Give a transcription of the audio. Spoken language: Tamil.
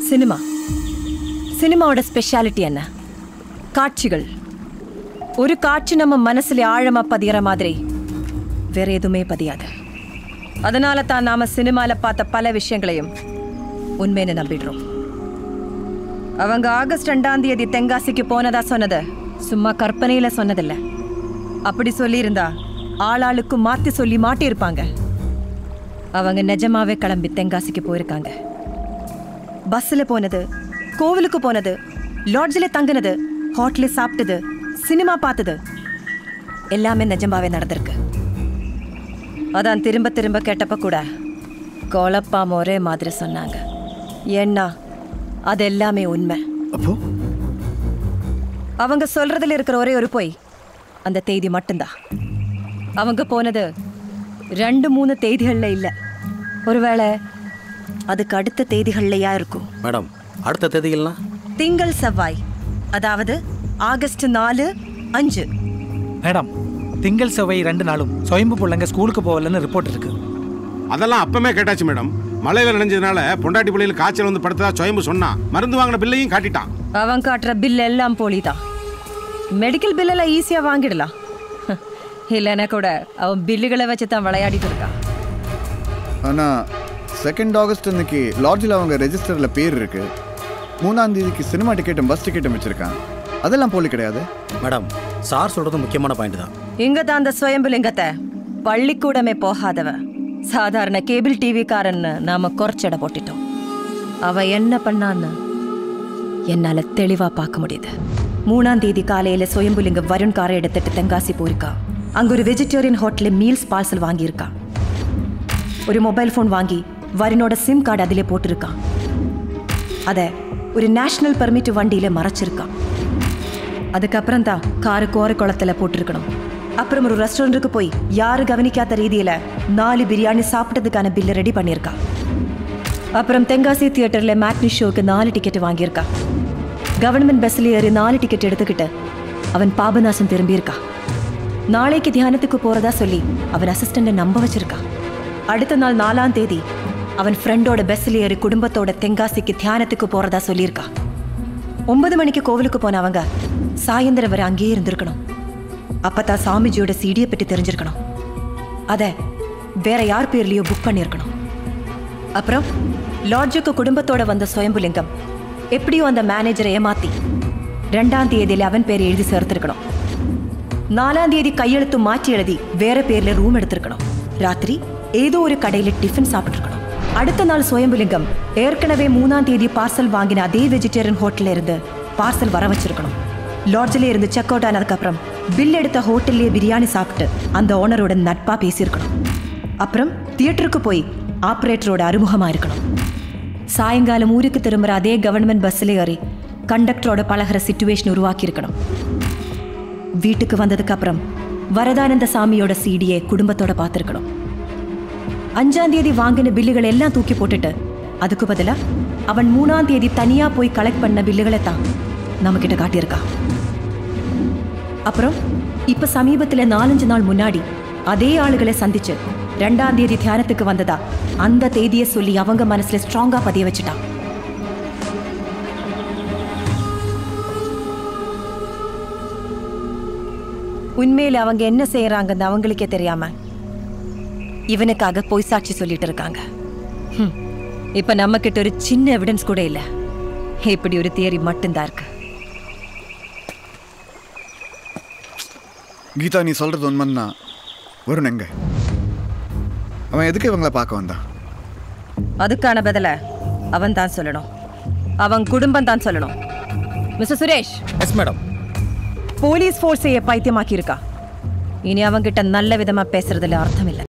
சினிமா சினிமாவோட ஸ்பெஷாலிட்டி என்ன காட்சிகள் ஒரு காட்சி நம்ம மனசுல ஆழமா பதியற மாதிரி வேற எதுவுமே பதியாது அதனால தான் நாம சினிமால பார்த்த பல விஷயங்களையும் உண்மைன்னு நம்பிடுறோம் அவங்க ஆகஸ்ட் ரெண்டாம் தேதி தென்காசிக்கு போனதா சொன்னது சும்மா கற்பனையில சொன்னதில்ல அப்படி சொல்லியிருந்தா ஆளாளுக்கு மாத்தி சொல்லி மாட்டியிருப்பாங்க அவங்க நிஜமாவே கிளம்பி தென்காசிக்கு போயிருக்காங்க பஸ்ல போனது கோவிலுக்கு போனது லாட்ஜில் தங்குனது ஹோட்டலில் சாப்பிட்டது சினிமா பார்த்தது எல்லாமே நிஜமாவே நடந்திருக்கு அதான் திரும்ப திரும்ப கேட்டப்ப கூட குழப்பாம ஒரே மாதிரி சொன்னாங்க ஏன்னா அது எல்லாமே உண்மை அப்போ அவங்க சொல்றதுல இருக்கிற ஒரே ஒரு பொய் அந்த தேதி மட்டும்தான் அவங்க போனது ரெண்டு மூணு தேதிகள்ல இல்ல ஒருவேளை அதுக்கு அடுத்த தேதிகள்லையா இருக்கும் மேடம் அடுத்த தேதிகள்லாம் திங்கள் செவ்வாய் அதாவது ஆகஸ்ட் நாலு அஞ்சு மேடம் திங்கள் செவ்வாய் ரெண்டு நாளும் சுயம்பு பிள்ளைங்க ஸ்கூலுக்கு போகலன்னு ரிப்போர்ட் இருக்கு அதெல்லாம் அப்பமே கேட்டாச்சு மேடம் மழையில நினைஞ்சதுனால பொண்டாட்டி பிள்ளைகள் காய்ச்சல் வந்து படுத்ததா சுயம்பு சொன்னான் மருந்து வாங்கின பில்லையும் காட்டிட்டான் அவன் காட்டுற பில் எல்லாம் போலிதான் மெடிக்கல் பில் எல்லாம் ஈஸியா வாங்கிடலாம் இல்லைன்னா கூட அவன் பில்லுகளை வச்சு தான் விளையாடிட்டு இருக்கான் ஆனால் செகண்ட் ஆகஸ்ட் அன்னைக்கு லாட்ஜில் அவங்க ரெஜிஸ்டரில் பேர் இருக்கு மூணாம் தேதிக்கு சினிமா டிக்கெட்டும் பஸ் டிக்கெட்டும் வச்சுருக்கான் அதெல்லாம் போலி கிடையாது மேடம் சார் சொல்றது முக்கியமான பாயிண்ட் தான் இங்க தான் அந்த சுயம்புலிங்கத்தை பள்ளிக்கூடமே போகாதவ சாதாரண கேபிள் டிவிக்காரன்னு நாம குறைச்சட போட்டுட்டோம் அவ என்ன பண்ணான்னு என்னால தெளிவா பார்க்க முடியுது மூணாம் தேதி காலையில சுயம்புலிங்க வருண் காரை எடுத்துட்டு தென்காசி போயிருக்கா அங்க ஒரு வெஜிடேரியன் ஹோட்டல்ல மீல்ஸ் பார்சல் வாங்கியிருக்கா ஒரு மொபைல் ஃபோன் வாங்கி வருணோட சிம் கார்டு அதிலே போட்டிருக்கான் அத ஒரு நேஷனல் பெர்மிட் வண்டியில மறைச்சிருக்கான் அதுக்கப்புறம் தான் காரு கோர குளத்துல போட்டிருக்கணும் அப்புறம் ஒரு ரெஸ்டாரண்ட்டுக்கு போய் யாரு கவனிக்காத ரீதியில நாலு பிரியாணி சாப்பிட்டதுக்கான பில்லை ரெடி பண்ணியிருக்கா அப்புறம் தென்காசி தியேட்டர்ல மேட்னி ஷோக்கு நாலு டிக்கெட் வாங்கியிருக்கா கவர்மெண்ட் பஸ்ல ஏறி நாலு டிக்கெட் எடுத்துக்கிட்டு அவன் பாபநாசம் திரும்பியிருக்கா நாளைக்கு தியானத்துக்கு போறதா சொல்லி அவன் அசிஸ்டண்ட நம்ப வச்சிருக்கா அடுத்த நாள் நாலாம் தேதி அவன் ஃப்ரெண்டோட பஸ்ல ஏறி குடும்பத்தோட தென்காசிக்கு தியானத்துக்கு போறதா சொல்லியிருக்கா ஒன்பது மணிக்கு கோவிலுக்கு போனவங்க சாயந்தரம் வரை அங்கேயே இருந்திருக்கணும் அப்பதான் சாமிஜியோட சீடியை பற்றி தெரிஞ்சிருக்கணும் அத வேற யார் பேர்லயோ புக் பண்ணியிருக்கணும் அப்புறம் லாட்ஜுக்கு குடும்பத்தோட வந்த சுயம்புலிங்கம் எப்படியோ அந்த மேனேஜரை ஏமாத்தி ரெண்டாம் தேதியில அவன் பேர் எழுதி சேர்த்திருக்கணும் நாலாம் தேதி கையெழுத்து மாற்றி எழுதி வேற பேர்ல ரூம் எடுத்திருக்கணும் ராத்திரி ஏதோ ஒரு கடையில டிஃபன் சாப்பிட்டுருக்கணும் அடுத்த நாள் சுயம்புலிங்கம் ஏற்கனவே மூணாம் தேதி பார்சல் வாங்கின அதே வெஜிடேரியன் ஹோட்டல்ல இருந்து பார்சல் வர வச்சிருக்கணும் லாட்ஜில் இருந்து செக் அவுட் ஆனதுக்கப்புறம் பில் எடுத்த ஹோட்டல்லே பிரியாணி சாப்பிட்டு அந்த ஓனரோட நட்பா பேசியிருக்கணும் அப்புறம் தியேட்டருக்கு போய் ஆப்ரேட்டரோட அறிமுகமா இருக்கணும் சாயங்காலம் ஊருக்கு திரும்புற அதே கவர்மெண்ட் பஸ்ல ஏறி கண்டக்டரோட பழகுற சுச்சுவேஷன் உருவாக்கி இருக்கணும் வீட்டுக்கு வந்ததுக்கு அப்புறம் வரதானந்த சாமியோட சீடியை குடும்பத்தோட பார்த்துருக்கணும் அஞ்சாம் தேதி வாங்கின பில்லுகள் எல்லாம் தூக்கி போட்டுட்டு அதுக்கு பதிலா அவன் மூணாம் தேதி தனியா போய் கலெக்ட் பண்ண பில்லுகளை தான் நம்ம கிட்ட காட்டியிருக்கா அப்புறம் இப்ப சமீபத்துல நாலஞ்சு நாள் முன்னாடி அதே ஆளுகளை சந்திச்சு ரெண்டாம் தேதி தியானத்துக்கு வந்ததா அந்த தேதியை சொல்லி அவங்க மனசுல ஸ்ட்ராங்கா பதிய வச்சுட்டா உண்மையில அவங்க என்ன செய்யறாங்கன்னு அவங்களுக்கே தெரியாம இவனுக்காக பொய் சாட்சி சொல்லிட்டு இருக்காங்க ஹம். இப்ப நம்ம கிட்ட ஒரு சின்ன எவிடன்ஸ் கூட இல்ல இப்படி ஒரு தியரி மட்டும்தான் இருக்கு கீதா நீ சொல்கிறது உண்மைன்னா வருண் எங்க அவன் எதுக்கு இவங்கள பார்க்க வந்தான் அதுக்கான பதில அவன் தான் சொல்லணும் அவன் குடும்பம் தான் சொல்லணும் mister Suresh yes madam police ஃபோர்ஸையே பைத்தியமாக்கி இருக்கா இனி அவங்கிட்ட நல்ல விதமா பேசுறதுல அர்த்தம் இல்லை